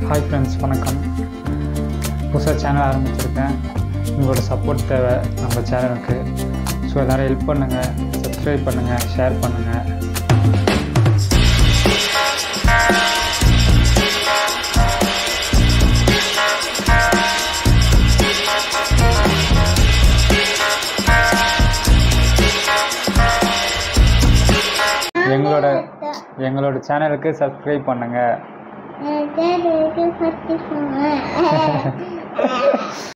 hi friends வணக்கம் புதுசாக channel ஆரம்பிச்சிருக்கேன் உங்களோட சப்போர்ட் தேவை நம்ம சேனலுக்கு ஸோ எல்லோரும் ஹெல்ப் பண்ணுங்கள் சப்ஸ்கிரைப் பண்ணுங்கள் ஷேர் பண்ணுங்கள் எங்களோட எங்களோட சேனலுக்கு சப்ஸ்கிரைப் பண்ணுங்கள் எனக்கு பத்தி போங்க